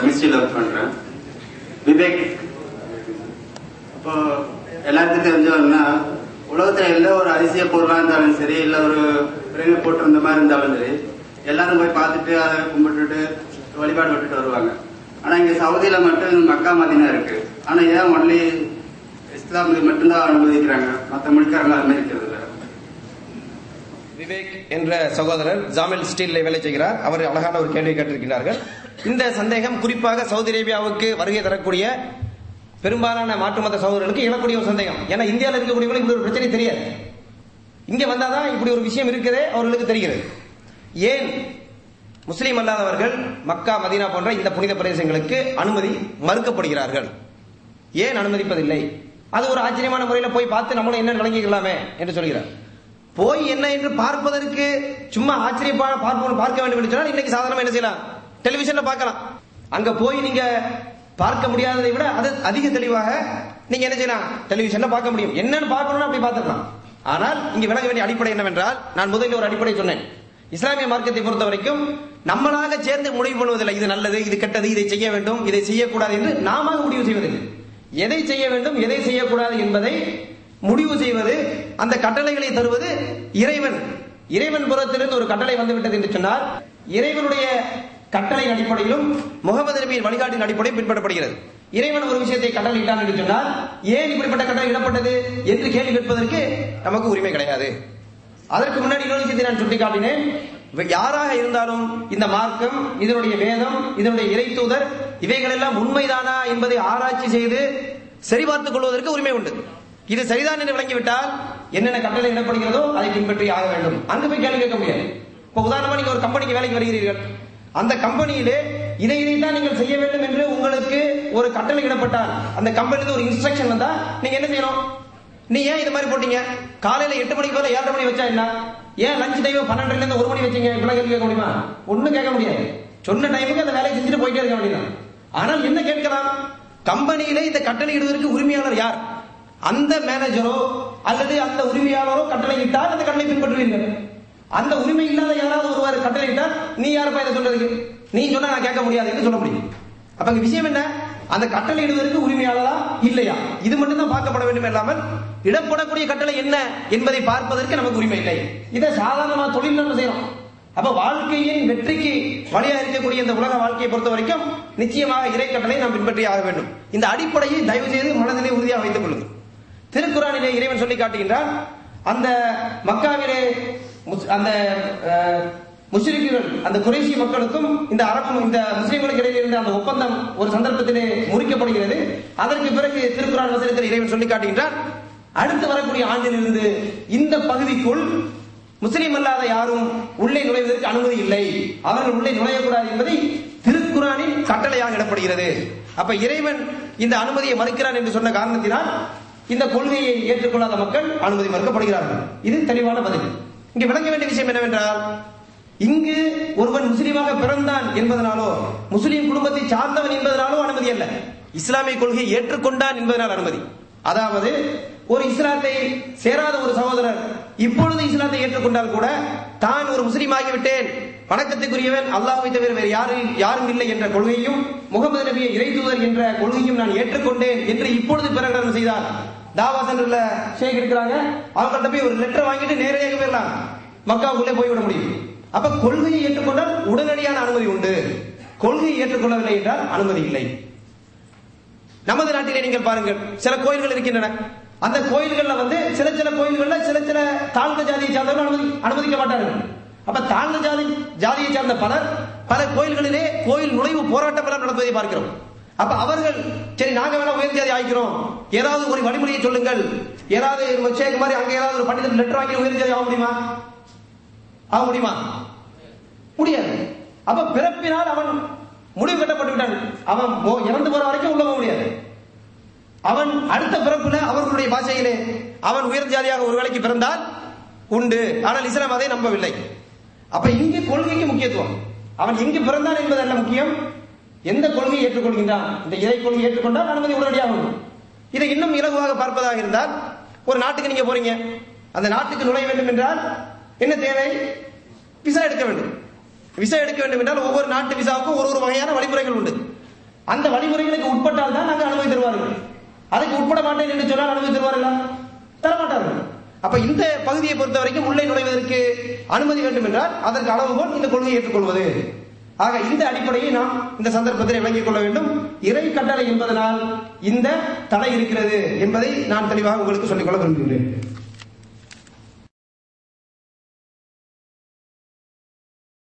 கெமிஸ்ட்ரியில் work பண்றேன் விவேக் இப்போ எல்லாத்துக்கும் தெரிஞ்சவங்கன்னா உலகத்துல எந்த ஒரு அதிசய பொருளா இருந்தாலும் சரி இல்ல ஒரு பிரேமி போட்டிருந்த மாதிரி இருந்தாலும் சரி எல்லாரும் போய் பார்த்துட்டு அதை கும்பிட்டுட்டு வழிபாடு விட்டுட்டு வருவாங்க ஆனா இங்க சவுதியில மட்டும் மக்கா மதினா இருக்கு ஆனா ஏன் ஒன்லி இஸ்லாம் இது மட்டும்தான் அனுமதிக்கிறாங்க மற்ற மொழிக்காரங்க அனுமதிக்கிறது இல்லை விவேக் என்ற சகோதரர் ஜாமில் ஸ்டீல்ல வேலை செய்கிறார் அவர் அழகான ஒரு கேள்வி கேட்டிருக்கிறார்கள் இந்த சந்தேகம் குறிப்பாக சவுதி அரேபியாவுக்கு வருகை தரக்கூடிய பெரும்பாலான மாற்று மத சகோதரர்களுக்கு எழக்கூடிய ஒரு சந்தேகம் ஏன்னா இந்தியாவில் இருக்கக்கூடியவங்களுக்கு இப்படி ஒரு பிரச்சனை தெரியாது இங்க வந்தாதான் இப்படி ஒரு விஷயம் இருக்குதே அவர்களுக்கு தெரிகிறது ஏன் முஸ்லீம் அல்லாதவர்கள் மக்கா மதீனா போன்ற இந்த புனித பிரதேசங்களுக்கு அனுமதி மறுக்கப்படுகிறார்கள் ஏன் அனுமதிப்பதில்லை அது ஒரு ஆச்சரியமான முறையில் போய் பார்த்து நம்மளும் என்ன விளங்கிக்கலாமே என்று சொல்கிறார் போய் என்ன என்று பார்ப்பதற்கு சும்மா ஆச்சரியப்பா பார்ப்போம் பார்க்க வேண்டும் என்று சொன்னால் இன்னைக்கு சாதாரணமா என்ன செய்யலாம் டெலிவிஷன்ல பார்க்கலாம் அங்க போய் நீங்க பார்க்க முடியாததை விட அது அதிக தெளிவாக நீங்க என்ன செய்யலாம் டெலிவிஷன்ல பார்க்க முடியும் என்னன்னு பார்க்கணும்னா அப்படி பார்த்துக்கலாம் ஆனால் இங்க விளங்க வேண்டிய அடிப்படை என்னவென்றால் நான் முதலில் ஒரு அடிப்படை சொன்னேன் இஸ்லாமிய மார்க்கத்தை பொறுத்த வரைக்கும் நம்மளாக சேர்ந்து முடிவு பண்ணுவதில்லை இது நல்லது இது கெட்டது இதை செய்ய வேண்டும் இதை செய்யக்கூடாது என்று நாம முடிவு செய்வதில்லை எதை செய்ய வேண்டும் எதை செய்யக்கூடாது என்பதை முடிவு செய்வது அந்த கட்டளைகளை தருவது இறைவன் இறைவன் புறத்திலிருந்து ஒரு கட்டளை வந்துவிட்டது என்று சொன்னால் இறைவனுடைய கட்டளையின் அடிப்படையிலும் முகமது நபியின் வழிகாட்டின் அடிப்படையில் பின்பற்றப்படுகிறது இறைவன் ஒரு விஷயத்தை கட்டளையிட்டான் என்று சொன்னால் ஏன் இப்படிப்பட்ட கட்டளை இடப்பட்டது என்று கேள்வி கேட்பதற்கு நமக்கு உரிமை கிடையாது அதற்கு முன்னாடி இன்னொரு விஷயத்தை நான் சுட்டிக்காட்டினேன் யாராக இருந்தாலும் இந்த மார்க்கம் இதனுடைய வேதம் இதனுடைய இறை தூதர் இவைகள் எல்லாம் உண்மைதானா என்பதை ஆராய்ச்சி செய்து சரிபார்த்துக் கொள்வதற்கு உரிமை உண்டு இது சரிதான் என்று விளங்கிவிட்டால் என்னென்ன கட்டளை இடப்படுகிறதோ அதை பின்பற்றி ஆக வேண்டும் அங்கு போய் கேள்வி கேட்க முடியாது இப்ப உதாரணமா நீங்க ஒரு கம்பெனிக்கு வேலைக்கு வருகிறீர்கள் அந்த கம்பெனியிலே இதை இதைத்தான் நீங்கள் செய்ய வேண்டும் என்று உங்களுக்கு ஒரு கட்டளை இடப்பட்டால் அந்த கம்பெனில ஒரு இன்ஸ்ட்ரக்ஷன் வந்தா நீங்க என்ன செய்யணும் நீ ஏன் இது மாதிரி போட்டீங்க காலையில எட்டு மணிக்கு போல ஏழரை மணி வச்சா என்ன ஏன் லஞ்ச் டைம் பன்னெண்டுல இருந்து ஒரு மணி வச்சீங்க இப்பெல்லாம் கேள்வி கேட்க முடியுமா ஒண்ணும் கேட்க முடியாது சொன்ன டைமுக்கு அந்த வேலையை செஞ்சுட்டு போயிட்டே இருக்க வேண்டியதான் ஆனால் என்ன கேட்கலாம் கம்பெனியில இந்த கட்டளை இடுவதற்கு உரிமையாளர் யார் அந்த மேனேஜரோ அல்லது அந்த உரிமையாளரோ கட்டளை இட்டால் அந்த கட்டளை பின்பற்றுவீர்கள் அந்த உரிமை இல்லாத யாராவது ஒருவர் கட்டளை இட்டால் நீ யாருப்பா இதை சொல்றதுக்கு நீ சொன்னா நான் கேட்க முடியாது என்று சொல்ல முடியும் அப்ப இங்க விஷயம் என்ன அந்த கட்டளை இடுவதற்கு உரிமையாளரா இல்லையா இது மட்டும் தான் பார்க்கப்பட வேண்டும் இல்லாமல் இடப்படக்கூடிய கட்டளை என்ன என்பதை பார்ப்பதற்கு நமக்கு உரிமை இல்லை இதை சாதாரணமா தொழில் நம்ம செய்யறோம் அப்ப வாழ்க்கையின் வெற்றிக்கு வழியா இருக்கக்கூடிய இந்த உலக வாழ்க்கையை பொறுத்த வரைக்கும் நிச்சயமாக இறை கட்டளை நாம் பின்பற்றி ஆக வேண்டும் இந்த அடிப்படையை தயவு செய்து மனதிலே உறுதியாக வைத்துக் கொள்ளுங்கள் திருக்குறானிலே இறைவன் சொல்லி காட்டுகின்றான் அந்த மக்காவிலே முஸ்- அந்த அஹ், முஸ்லிம்கள் அந்த குறைசி மக்களுக்கும் இந்த அரபு இந்த முஸ்லிம்களுக்கு இடையில இருந்த அந்த ஒப்பந்தம் ஒரு சந்தர்ப்பத்திலே முறிக்கப்படுகிறது அதற்கு பிறகு திருக்குறான் வசனத்தில் இறைவன் சொல்லி காட்டுகின்றான் அடுத்து வரக்கூடிய ஆண்டிலிருந்து இந்த பகுதிக்குள் முஸ்லிம் அல்லாத யாரும் உள்ளே நுழைவதற்கு அனுமதி இல்லை அவர்கள் உள்ளே நுழையக்கூடாது என்பதை திருக்குறானில் கட்டளையாக இடப்படுகிறது அப்ப இறைவன் இந்த அனுமதியை மறுக்கிறான் என்று சொன்ன காரணத்தினால் இந்த கொள்கையை ஏற்றுக்கொள்ளாத மக்கள் அனுமதி மறுக்கப்படுகிறார்கள் இது தெளிவான பதில் இங்க விளங்க வேண்டிய விஷயம் என்னவென்றால் இங்கு ஒருவன் முஸ்லீமாக பிறந்தான் என்பதனாலோ முஸ்லீம் குடும்பத்தை சார்ந்தவன் என்பதனாலோ அனுமதி அல்ல இஸ்லாமிய கொள்கையை ஏற்றுக்கொண்டான் என்பதனால் அனுமதி அதாவது ஒரு இஸ்லாத்தை சேராத ஒரு சகோதரர் இப்பொழுது இஸ்லாத்தை ஏற்றுக்கொண்டால் கூட தான் ஒரு முஸ்லீம் ஆகிவிட்டேன் வணக்கத்துக்குரியவன் அல்லாஹ்வை தவிர வேறு யாரும் யாரும் இல்லை என்ற கொள்கையும் முகமது நபியை இறை தூதர் என்ற கொள்கையும் நான் ஏற்றுக்கொண்டேன் என்று இப்பொழுது பிரகடனம் செய்தார் தாவா சென்டர்ல ஷேக் இருக்கிறாங்க அவங்கள்ட்ட போய் ஒரு லெட்டர் வாங்கிட்டு நேரடியாக போயிடலாம் மக்காவுக்குள்ளே போய்விட முடியும் அப்ப கொள்கையை ஏற்றுக்கொண்டால் உடனடியான அனுமதி உண்டு கொள்கையை ஏற்றுக்கொள்ளவில்லை என்றால் அனுமதி இல்லை நமது நாட்டிலே நீங்கள் பாருங்கள் சில கோயில்கள் இருக்கின்றன அந்த கோயில்கள்ல வந்து சில சில கோயில்கள்ல சில சில தாழ்ந்த ஜாதியை சார்ந்தவர்கள் அனுமதி அனுமதிக்க மாட்டார்கள் அப்ப தாழ்ந்த ஜாதி ஜாதியை சார்ந்த பலர் பல கோயில்களிலே கோயில் நுழைவு போராட்டம் எல்லாம் நடத்துவதை பார்க்கிறோம் அப்ப அவர்கள் சரி நாங்க வேணா உயர் ஜாதி ஆகிக்கிறோம் ஏதாவது ஒரு வழிமுறையை சொல்லுங்கள் ஏதாவது ஷேக் மாதிரி அங்க ஏதாவது ஒரு பண்டிதர் லெட்டர் வாங்கி உயர் ஜாதி ஆக முடியுமா ஆக முடியுமா முடியாது அப்ப பிறப்பினால் அவன் முடிவு கட்டப்பட்டு விட்டான் அவன் மோ- இறந்து போற வரைக்கும் உள்ள போக முடியாது அவன் அடுத்த பிறப்புல அவர்களுடைய பாஷையிலே அவன் உயர் ஜாதியாக ஒரு வேளைக்கு பிறந்தால் உண்டு ஆனால் இஸ்லாம் அதை நம்பவில்லை அப்ப இங்கு கொள்கைக்கு முக்கியத்துவம் அவன் எங்கு பிறந்தான் என்பதல்ல முக்கியம் எந்த கொள்கையை ஏற்றுக்கொள்கின்றான் இந்த இறை கொள்கையை ஏற்றுக்கொண்டால் அனுமதி உடனடியாக உண்டு இதை இன்னும் இலகுவாக பார்ப்பதாக இருந்தால் ஒரு நாட்டுக்கு நீங்க போறீங்க அந்த நாட்டுக்கு நுழைய வேண்டும் என்றால் என்ன தேவை விசா எடுக்க வேண்டும் விசா எடுக்க வேண்டும் என்றால் ஒவ்வொரு நாட்டு விசாவுக்கும் ஒரு ஒரு வகையான வழிமுறைகள் உண்டு அந்த வழிமுறைகளுக்கு உட்பட்டால் தான் நாங்கள் அனுமதி தருவார்கள் அதுக்கு உட்பட மாட்டேன் என்று சொன்னால் அனுமதி தருவார்களா தரமாட்டார்கள் அப்ப இந்த பகுதியை பொறுத்த வரைக்கும் உள்ளே நுழைவதற்கு அனுமதி வேண்டும் என்றால் அதற்கு அளவுகோல் இந்த கொள்கையை ஏற்றுக்கொள்வது ஆக இந்த அடிப்படையை நாம் இந்த சந்தர்ப்பத்தில் விளங்கிக் கொள்ள வேண்டும் இறை கட்டளை என்பதனால் இந்த தடை இருக்கிறது என்பதை நான் தெளிவாக உங்களுக்கு சொல்லிக்கொள்ள விரும்புகிறேன்